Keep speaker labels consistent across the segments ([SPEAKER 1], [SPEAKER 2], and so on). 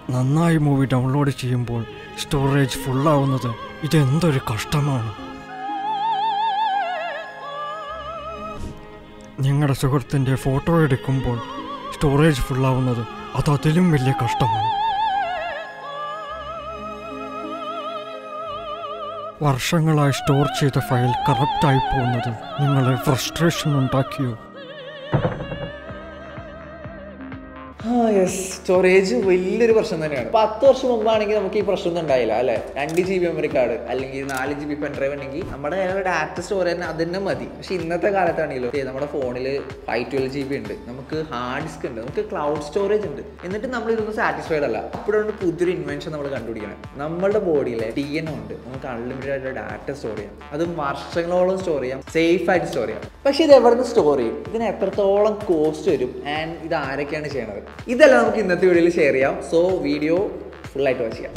[SPEAKER 1] നന്നായി movie download ചെയ്യുമ്പോൾ storage ഫുള്ളാവുന്നത് ഇതെന്തൊരു കഷ്ടമാണ് നിങ്ങളുടെ സുഹൃത്തിൻ്റെ ഫോട്ടോ എടുക്കുമ്പോൾ സ്റ്റോറേജ് ഫുള്ളാവുന്നത് അത് അതിലും വലിയ കഷ്ടമാണ് വർഷങ്ങളായി സ്റ്റോർ ചെയ്ത ഫയൽ കറപ്റ്റായി പോകുന്നത് നിങ്ങളെ ഫ്രസ്ട്രേഷൻ ഉണ്ടാക്കിയോ
[SPEAKER 2] ആ യെസ് സ്റ്റോറേജ് വലിയൊരു പ്രശ്നം തന്നെയാണ് പത്ത് വർഷം മുമ്പാണെങ്കിൽ നമുക്ക് ഈ പ്രശ്നമൊന്നും ഉണ്ടായില്ല അല്ലേ രണ്ട് ജി ബി മെമ്മറി കാർഡ് അല്ലെങ്കിൽ നാല് ജി ബി പെൻ ഡ്രൈവ് ഉണ്ടെങ്കിൽ നമ്മുടെ കയ്യിലുള്ള ഡാറ്റ സ്റ്റോർ തന്നെ അത് തന്നെ മതി പക്ഷെ ഇന്നത്തെ കാലത്താണെങ്കിലോ ഏ, നമ്മുടെ ഫോണിൽ ഫൈവ് ട്വൽവ് ജി ബി ഉണ്ട് നമുക്ക് ഹാർഡ് ഡിസ്ക് ഉണ്ട് നമുക്ക് ക്ലൗഡ് സ്റ്റോറേജ് ഉണ്ട് എന്നിട്ട് നമ്മൾ ഇതൊന്നും സാറ്റിസ്ഫൈഡ് അല്ല അപ്പോഴാണ് പുതിയൊരു ഇൻവെൻഷൻ നമ്മൾ കണ്ടുപിടിക്കണം നമ്മുടെ ബോഡിയിലെ ഡി എൻ ഉണ്ട് നമുക്ക് അൺലിമിറ്റഡ് ആയിട്ട് ഡാറ്റ സ്റ്റോർ ചെയ്യാം അതും വർഷങ്ങളോളം സ്റ്റോർ ചെയ്യാം സേഫ് ആയിട്ട് സ്റ്റോർ ചെയ്യാം പക്ഷെ ഇത് എവിടെ നിന്ന് സ്റ്റോർ ചെയ്യും ഇതിന് എത്രത്തോളം കോസ്റ്റ് വരും ആൻഡ് ഇത് ആരൊക്കെയാണ് ചെയ്യണത് ഇതെല്ലാം നമുക്ക് ഇന്നത്തെ വീഡിയോയിൽ ഷെയർ ചെയ്യാം സോ വീഡിയോ ഫുൾ ആയിട്ട് വാച്ച് ചെയ്യാം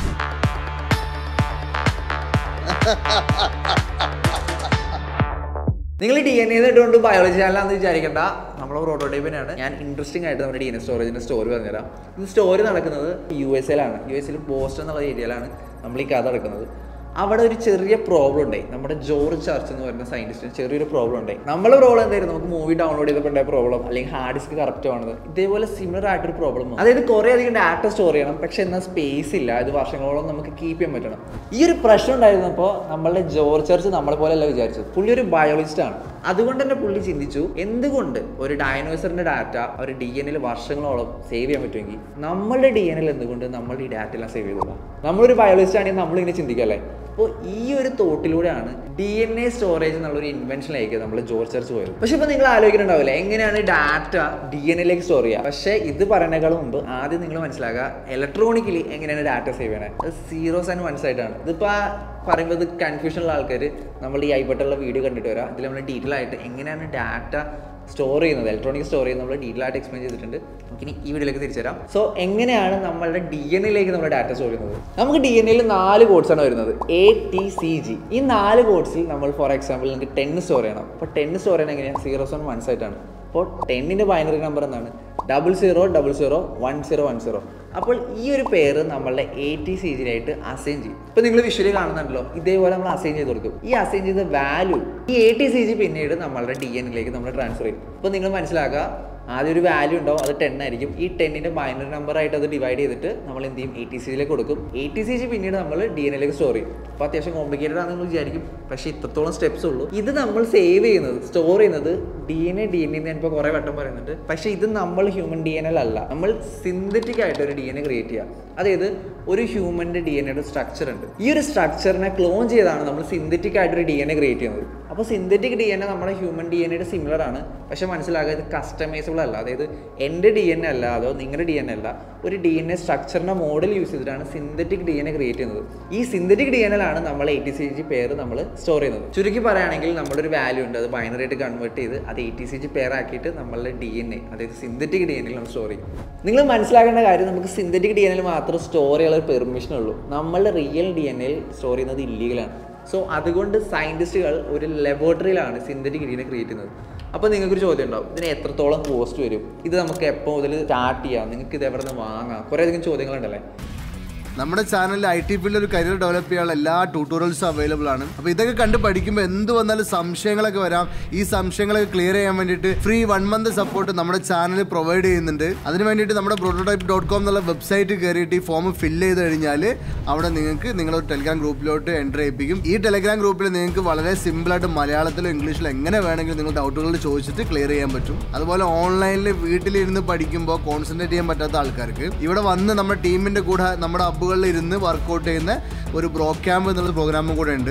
[SPEAKER 2] നിങ്ങൾ ഡി എൻ എ ഇട്ടുകൊണ്ട് ബയോളജി ചാനലാണെന്ന് വിചാരിക്കേണ്ട നമ്മളെ പ്രോട്ടോടൈപ്പിനാണ് ഞാൻ ഇൻട്രസ്റ്റിംഗ് ആയിട്ട് നമ്മുടെ ഡി എൻ എ സ്റ്റോറേജിന്റെ സ്റ്റോറി പറഞ്ഞുതരാം ഇത് സ്റ്റോറി നടക്കുന്നത് യു എസ് എയിലാണ് യു എസിൽ ബോസ്റ്റൺ എന്നുള്ള ഏരിയയിലാണ് നമ്മൾ ഈ കഥ നടക്കുന്നത് അവിടെ ഒരു ചെറിയ പ്രോബ്ലം ഉണ്ടായി നമ്മുടെ ജോർജ് ചർച്ച് എന്ന് പറയുന്ന സയന്റിസ്റ്റിന് ചെറിയൊരു പ്രോബ്ലം ഉണ്ടായി നമ്മളെ പ്രോബ്ലം എന്തായിരുന്നു നമുക്ക് മൂവി ഡൗൺലോഡ് ചെയ്തപ്പോൾ ഉണ്ടായ പ്രോബ്ലം അല്ലെങ്കിൽ ഹാർഡ് ഡിസ്ക് കറക്റ്റ് ആവുന്നത് ഇതേപോലെ സിമിലർ ആയിട്ടൊരു പ്രോബ്ലം അതായത് കുറേ അധികം ഡാറ്റ സ്റ്റോർ ചെയ്യണം പക്ഷെ എന്നാൽ സ്പേസ് ഇല്ല ഇത് വർഷങ്ങളോളം നമുക്ക് കീപ്പ് ചെയ്യാൻ പറ്റണം ഈ ഒരു പ്രശ്നം ഉണ്ടായിരുന്നപ്പോൾ നമ്മളുടെ ജോർജ് ചർച്ച് നമ്മളെ പോലെ അല്ല വിചാരിച്ചത് പുള്ളി ഒരു ബയോളജിസ്റ്റ് ആണ് അതുകൊണ്ട് തന്നെ പുള്ളി ചിന്തിച്ചു എന്തുകൊണ്ട് ഒരു ഡൈനോസറിന്റെ ഡാറ്റ ഒരു ഡി എൻ വർഷങ്ങളോളം സേവ് ചെയ്യാൻ പറ്റുമെങ്കിൽ നമ്മളുടെ ഡി എൻ എന്തുകൊണ്ട് നമ്മളുടെ ഈ ഡാറ്റ എല്ലാം സേവ് ചെയ്തോളാം നമ്മളൊരു ബയോളജിസ്റ്റ് ആണെങ്കിൽ നമ്മളിങ്ങനെ ചിന്തിക്കല്ലേ അപ്പോൾ ഈ ഒരു തോട്ടിലൂടെയാണ് ഡി എൻ എ സ്റ്റോറേജ് എന്നുള്ള ഒരു ഇൻവെൻഷനിലേക്ക് നമ്മൾ ജോർജ് ചർച്ച് പോയത് പക്ഷെ ഇപ്പോൾ നിങ്ങൾ ആലോചിക്കുന്നുണ്ടാവില്ല എങ്ങനെയാണ് ഡാറ്റ ഡി എൻ എയിലേക്ക് സ്റ്റോർ ചെയ്യുക പക്ഷേ ഇത് പറയുന്നതിനേക്കാളും മുമ്പ് ആദ്യം നിങ്ങൾ മനസ്സിലാക്കുക ഇലക്ട്രോണിക്കലി എങ്ങനെയാണ് ഡാറ്റ സേവ് ചെയ്യണത് അത് സീറോസ് ആൻഡ് വൺസ് ആയിട്ടാണ് ഇതിപ്പോൾ പറയുമ്പോൾ ഇത് കൺഫ്യൂഷൻ ഉള്ള ആൾക്കാർ നമ്മൾ ഈ ഐബട്ടുള്ള വീഡിയോ കണ്ടിട്ട് വരാം ഇതിൽ നമ്മൾ ഡീറ്റെയിൽ ആയിട്ട് എങ്ങനെയാണ് ഡാറ്റ സ്റ്റോർ ചെയ്യുന്നത് ഇലക്ട്രോണിക് സ്റ്റോർ ചെയ്യുന്നത് നമ്മൾ ഡീറ്റെയിൽ ആയിട്ട് എക്സ്പ്ലെയിൻ ചെയ്തിട്ടുണ്ട് നമുക്കിനി ഈ വീഡിയോയിലേക്ക് തിരിച്ചു തരാം സോ എങ്ങനെയാണ് നമ്മളുടെ ഡി എൻ എയിലേക്ക് നമ്മുടെ ഡാറ്റ സ്റ്റോർ ചെയ്യുന്നത് നമുക്ക് ഡി എൻ എയിൽ നാല് കോഡ്സ് ആണ് വരുന്നത് എ ടി സി ജി ഈ നാല് കോഡ്സിൽ നമ്മൾ ഫോർ എക്സാമ്പിൾ നിങ്ങൾക്ക് ടെൻ സ്റ്റോർ ചെയ്യണം അപ്പോൾ ടെൻ സ്റ്റോർ ചെയ്യണം എങ്ങനെയാണ് സീറോസ് വൺ വൺസ് ആയിട്ടാണ് അപ്പോൾ ടെന്നിൻ്റെ ബൈനറി നമ്പർ എന്താണ് double zero double zero one zero one zero അപ്പോൾ ഈ ഒരു പേര് നമ്മളുടെ എ ടി സി ജിയിലായിട്ട് അസൈൻ ചെയ്യും ഇപ്പോൾ നിങ്ങൾ വിഷ്വലി കാണുന്നുണ്ടല്ലോ ഇതേപോലെ നമ്മൾ അസൈൻ ചെയ്ത് കൊടുക്കും ഈ അസൈൻ ചെയ്ത വാല്യൂ ഈ എ ടി സി ജി പിന്നീട് നമ്മളുടെ ഡി എന്നിലേക്ക് നമ്മൾ ട്രാൻസ്ഫർ ചെയ്യും അപ്പോൾ നിങ്ങൾ മനസ്സിലാക്കുക ആദ്യം ഒരു വാല്യൂ ഉണ്ടാവും അത് ടെൻ ആയിരിക്കും ഈ ടെന്നിൻ്റെ ബൈനറി നമ്പർ ആയിട്ട് അത് ഡിവൈഡ് ചെയ്തിട്ട് നമ്മൾ എന്ത് ചെയ്യും എ ടി സി ജിയിലേക്ക് കൊടുക്കും എ ടി സി ജി പിന്നീട് നമ്മൾ ഡി എൻ എയിലേക്ക് സ്റ്റോർ ചെയ്യും അപ്പോൾ അത്യാവശ്യം കോംപ്ലിക്കേറ്റഡ് ആണെന്ന് നിങ്ങൾ വിചാരിക്കും പക്ഷേ ഇത്രത്തോളം സ്റ്റെപ്സ് ഉള്ളൂ ഇത് നമ്മൾ സേവ് ചെയ്യുന്നത് സ്റ്റോർ ചെയ്യുന്നത് D N A D N A ഞാനിപ്പോൾ കുറേ വട്ടം പറയുന്നുണ്ട് പക്ഷേ ഇത് നമ്മൾ ഹ്യൂമൻ ഡി എൻ എൽ അല്ല നമ്മൾ സിന്തറ്റിക് ആയിട്ട് ഒരു ഡി എൻ എ ക്രിയേറ്റ് ചെയ്യുക അതായത് ഒരു ഹ്യൂമൻ്റെ ഡി എൻ എയുടെ സ്ട്രക്ചർ ഉണ്ട് ഈ ഒരു സ്ട്രക്ചറിനെ ക്ലോൺ ചെയ്താണ് നമ്മൾ സിന്തറ്റിക് ആയിട്ടൊരു ഡി എൻ എ ക്രിയേറ്റ് ചെയ്യുന്നത് അപ്പോൾ സിന്തറ്റിക് ഡി എൻ എ നമ്മുടെ ഹ്യൂമൻ ഡി എൻ എയുടെ സിമിലർ ആണ് പക്ഷെ മനസ്സിലാക്കുക ഇത് കസ്റ്റമൈസബിൾ അല്ല അതായത് എൻ്റെ ഡി എൻ എ അല്ല അതോ നിങ്ങളുടെ ഡി എൻ എ അല്ല ഒരു ഡി എൻ എ സ്ട്രക്ചറിൻ്റെ മോഡൽ യൂസ് ചെയ്തിട്ടാണ് synthetic D N A create ചെയ്യുന്നത് ഈ സിന്തറ്റിക് ഡി എൻ എൽ ആണ് നമ്മൾ എ ടി സി ജി പേര് നമ്മൾ സ്റ്റോർ ചെയ്യുന്നത് ചുരുക്കി പറയുകയാണെങ്കിൽ നമ്മുടെ ഒരു വാല്യൂ ഉണ്ട് അത് ബൈനറി ആയിട്ട് കൺവേർട്ട് ചെയ്ത് അത് എ ടി സി ജി പേർ ആക്കിയിട്ട് നമ്മളുടെ ഡി എൻ എ അതായത് സിന്തറ്റിക് ഡി എൻ എൽ നമ്മൾ സ്റ്റോർ ചെയ്യും നിങ്ങൾ മനസ്സിലാക്കേണ്ട കാര്യം നമുക്ക് സിന്തറ്റിക് ഡി എൻ എൽ മാത്രം സ്റ്റോർ ചെയ്യാനുള്ള ഒരു പെർമിഷൻ ഉള്ളൂ നമ്മളുടെ real D N L store ചെയ്യുന്നത് ഇല്ലീഗലാണ് സോ അതുകൊണ്ട് സയൻറ്റിസ്റ്റുകൾ ഒരു ലബോറട്ടറിയിലാണ് synthetic D N A create ചെയ്യുന്നത് അപ്പോൾ നിങ്ങൾക്കൊരു ചോദ്യം ഉണ്ടാവും ഇതിന് എത്രത്തോളം കോസ്റ്റ് വരും ഇത് നമുക്ക് എപ്പോൾ മുതൽ സ്റ്റാർട്ട് ചെയ്യാം നിങ്ങൾക്ക് ഇത് എവിടെ നിന്ന് വാങ്ങാം കുറേ അധികം ചോദ്യങ്ങളുണ്ടല്ലേ
[SPEAKER 3] നമ്മുടെ ചാനലിൽ ഐ ടി ഫീൽഡിൽ ഒരു കരിയർ ഡെവലപ്പ് ചെയ്യാനുള്ള എല്ലാ ട്യൂട്ടോറിയൽസും അവൈലബിൾ ആണ് അപ്പോൾ ഇതൊക്കെ കണ്ട് പഠിക്കുമ്പോൾ എന്ത് വന്നാലും സംശയങ്ങളൊക്കെ വരാം ഈ സംശയങ്ങളൊക്കെ ക്ലിയർ ചെയ്യാൻ വേണ്ടിയിട്ട് ഫ്രീ വൺ മന്ത് സപ്പോർട്ട് നമ്മുടെ ചാനൽ പ്രൊവൈഡ് ചെയ്യുന്നുണ്ട് അതിന് വേണ്ടിയിട്ട് നമ്മുടെ പ്രോട്ടോടൈപ്പ് ഡോട്ട് കോം എന്നുള്ള വെബ്സൈറ്റ് കയറിയിട്ട് ഈ ഫോം ഫില്ല് ചെയ്ത് കഴിഞ്ഞാൽ അവിടെ നിങ്ങൾക്ക് നിങ്ങളൊരു ടെലിഗ്രാം ഗ്രൂപ്പിലോട്ട് എൻ്റർ ചെയ്യിപ്പിക്കും ഈ ടെലിഗ്രാം ഗ്രൂപ്പിൽ നിങ്ങൾക്ക് വളരെ സിമ്പിളായിട്ട് മലയാളത്തിലോ ഇംഗ്ലീഷിലോ എങ്ങനെ വേണമെങ്കിലും നിങ്ങൾ ഡൗട്ടുകൾ ചോദിച്ചിട്ട് ക്ലിയർ ചെയ്യാൻ പറ്റും അതുപോലെ ഓൺലൈനിൽ വീട്ടിലിരുന്ന് പഠിക്കുമ്പോൾ കോൺസെൻട്രേറ്റ് ചെയ്യാൻ പറ്റാത്ത ആൾക്കാർക്ക് ഇവിടെ വന്ന് നമ്മുടെ ടീമിൻ്റെ കൂടെ നമ്മുടെ അബ്ബുകളിൽ ഇരുന്ന് വർക്കൗട്ട് ചെയ്യുന്ന ഒരു ബ്രോ ക്യാമ്പ് എന്നുള്ള പ്രോഗ്രാമും കൂടെ ഉണ്ട്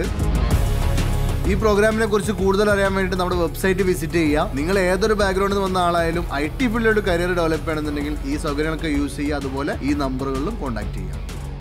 [SPEAKER 3] ഈ പ്രോഗ്രാമിനെ കുറിച്ച് കൂടുതൽ അറിയാൻ വേണ്ടിയിട്ട് നമ്മുടെ വെബ്സൈറ്റ് വിസിറ്റ് ചെയ്യുക നിങ്ങൾ ഏതൊരു ബാക്ക്ഗ്രൗണ്ടിൽ നിന്ന് വന്ന ആളായാലും ഐ ടി ഫീൽഡിലോട്ട് കരിയർ ഡെവലപ്പ് ചെയ്യണമെന്നുണ്ടെങ്കിൽ ഈ സൗകര്യങ്ങളൊക്കെ യൂസ് ചെയ്യുക അതുപോലെ ഈ നമ്പറുകളിലും കോൺടാക്ട് ചെയ്യുക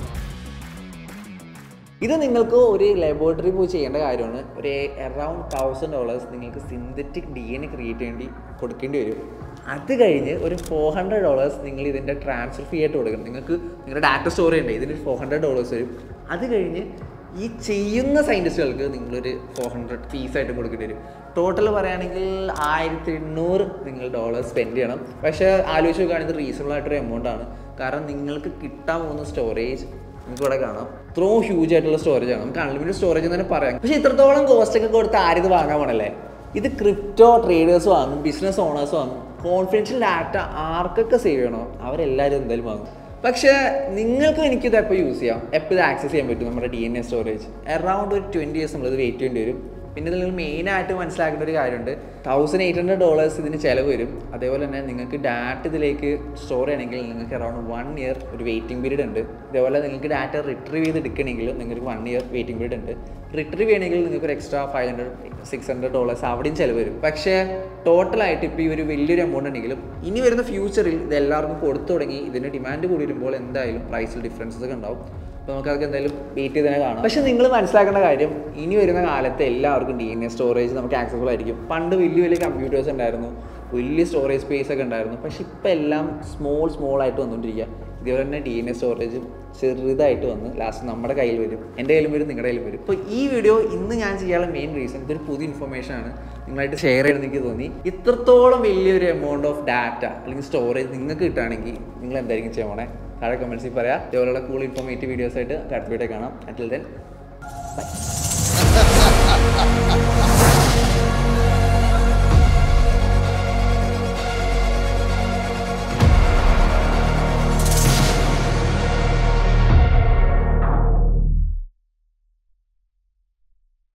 [SPEAKER 2] ഇത് നിങ്ങൾക്ക് ഒരു ലബോറട്ടറി പോയി ചെയ്യേണ്ട കാര്യമാണ് ഒരു അറൗണ്ട് തൗസൻഡ് ഡോളേഴ്സ് നിങ്ങൾക്ക് synthetic D N A create ചെയ്യേണ്ടി കൊടുക്കേണ്ടി വരും അത് കഴിഞ്ഞ് ഒരു ഫോർ ഹൺഡ്രഡ് ഡോളേഴ്സ് നിങ്ങൾ ഇതിൻ്റെ ട്രാൻസ്ഫർ ഫീ ആയിട്ട് കൊടുക്കണം നിങ്ങൾക്ക് നിങ്ങളുടെ ഡാറ്റ സ്റ്റോർ ചെയ്യണ്ടേ ഇതിന് ഫോർ ഹൺഡ്രഡ് ഡോളേഴ്സ് വരും അത് കഴിഞ്ഞ് ഈ ചെയ്യുന്ന സയൻറ്റിസ്റ്റുകൾക്ക് നിങ്ങളൊരു ഫോർ ഹൺഡ്രഡ് ഫീസായിട്ട് കൊടുക്കേണ്ടി വരും ടോട്ടൽ പറയുകയാണെങ്കിൽ ആയിരത്തി എണ്ണൂറ് നിങ്ങൾ ഡോളർ സ്പെൻഡ് ചെയ്യണം പക്ഷേ ആലോചിച്ച് നോക്കുകയാണെങ്കിൽ ഇത് റീസണബിൾ ആയിട്ടൊരു എമൗണ്ട് ആണ് കാരണം നിങ്ങൾക്ക് കിട്ടാൻ പോകുന്ന സ്റ്റോറേജ് നിങ്ങൾക്ക് ഇവിടെ കാണാം ത്രോ ഹ്യൂജ് ആയിട്ടുള്ള സ്റ്റോറേജ് ആണ് നമുക്ക് അൺലിമിറ്റഡ് സ്റ്റോറേജ് എന്ന് തന്നെ പറയാം പക്ഷേ ഇത്രത്തോളം കോസ്റ്റ് ഒക്കെ കൊടുത്ത് ആരും ഇത് വാങ്ങാൻ പോണല്ലേ ഇത് ക്രിപ്റ്റോ ട്രേഡേഴ്സ് വാങ്ങും ബിസിനസ് ഓണേഴ്സ് വാങ്ങും കോൺഫിഡൻഷ്യൽ ഡാറ്റ ആർക്കൊക്കെ സേവ് ചെയ്യണോ അവരെല്ലാവരും എന്തായാലും വാങ്ങും പക്ഷേ നിങ്ങൾക്കും എനിക്കിത് എപ്പോൾ യൂസ് ചെയ്യാം എപ്പോൾ ഇത് ആക്സസ് ചെയ്യാൻ പറ്റും നമ്മുടെ D N A storage around ഒരു ട്വൻറ്റി ഇയേഴ്സ് നമ്മളിത് വെയിറ്റ് ചെയ്യേണ്ടി വരും പിന്നെ ഇതിൽ മെയിനായിട്ട് മനസ്സിലാക്കേണ്ട ഒരു കാര്യമുണ്ട് തൗസൻഡ് എയ്റ്റ് ഹൺഡ്രഡ് ഡോളേഴ്സ് ഇതിന് ചിലവ് വരും അതേപോലെ തന്നെ നിങ്ങൾക്ക് ഡാറ്റ ഇതിലേക്ക് സ്റ്റോർ ചെയ്യണമെങ്കിൽ നിങ്ങൾക്ക് അറൗണ്ട് വൺ ഇയർ ഒരു വെയിറ്റിംഗ് പീരീഡ് ഉണ്ട് ഇതേപോലെ നിങ്ങൾക്ക് ഡാറ്റ റിട്രീവ് ചെയ്ത് എടുക്കണമെങ്കിൽ നിങ്ങൾക്ക് വൺ ഇയർ വെയിറ്റിംഗ് പീരീഡ് ഉണ്ട് റിട്രീവ് ചെയ്യണമെങ്കിൽ നിങ്ങൾക്ക് ഒരു extra five hundred six hundred dollars അവിടെയും ചിലവ് വരും പക്ഷേ ടോട്ടലായിട്ട് ഇപ്പോൾ ഈ ഒരു വലിയൊരു എമൗണ്ട് ഉണ്ടെങ്കിലും ഇനി വരുന്ന ഫ്യൂച്ചറിൽ ഇത് എല്ലാവർക്കും കൊടുത്തു തുടങ്ങി ഇതിന് ഡിമാൻഡ് കൂടി വരുമ്പോൾ എന്തായാലും പ്രൈസിൽ ഡിഫറൻസസ് ഒക്കെ ഉണ്ടാവും അപ്പോൾ നമുക്ക് അതൊക്കെ എന്തായാലും വെയിറ്റ് ചെയ്ത് തന്നെ കാണാം പക്ഷേ നിങ്ങൾ മനസ്സിലാക്കേണ്ട കാര്യം ഇനി വരുന്ന കാലത്ത് എല്ലാവർക്കും ഡി എൻ എ സ്റ്റോറേജ് നമുക്ക് ആക്സസിബിൾ ആയിരിക്കും പണ്ട് വലിയ വലിയ കമ്പ്യൂട്ടേഴ്സ് ഉണ്ടായിരുന്നു വലിയ സ്റ്റോറേജ് സ്പേസ് ഒക്കെ ഉണ്ടായിരുന്നു പക്ഷെ ഇപ്പോൾ എല്ലാം സ്മോൾ സ്മോൾ ആയിട്ട് വന്നുകൊണ്ടിരിക്കുക ഇതേപോലെ തന്നെ ഡി എൻ എ സ്റ്റോറേജും ചെറുതായിട്ട് വന്ന് ലാസ്റ്റ് നമ്മുടെ കയ്യിൽ വരും എൻ്റെ കയ്യിലും വരും നിങ്ങളുടെ കയ്യിലും വരും ഇപ്പോൾ ഈ വീഡിയോ ഇന്ന് ഞാൻ ചെയ്യാനുള്ള മെയിൻ റീസൺ ഇതൊരു പുതിയ ഇൻഫർമേഷൻ ആണ് നിങ്ങളായിട്ട് ഷെയർ ചെയ്യണമെന്ന് എനിക്ക് തോന്നി ഇത്രത്തോളം വലിയൊരു എമൗണ്ട് ഓഫ് ഡാറ്റ അല്ലെങ്കിൽ സ്റ്റോറേജ് നിങ്ങൾക്ക് കിട്ടുകയാണെങ്കിൽ നിങ്ങൾ എന്തായിരിക്കും ചെയ്യണേ താഴെ കമൻസിൽ പറയാം ഇതേപോലെയുള്ള കൂൾ ഇൻഫോർമേറ്റീവ് വീഡിയോസ് ആയിട്ട് അടുത്ത വീഡിയോ കാണാം അറ്റിൽ ദെൻ ബൈ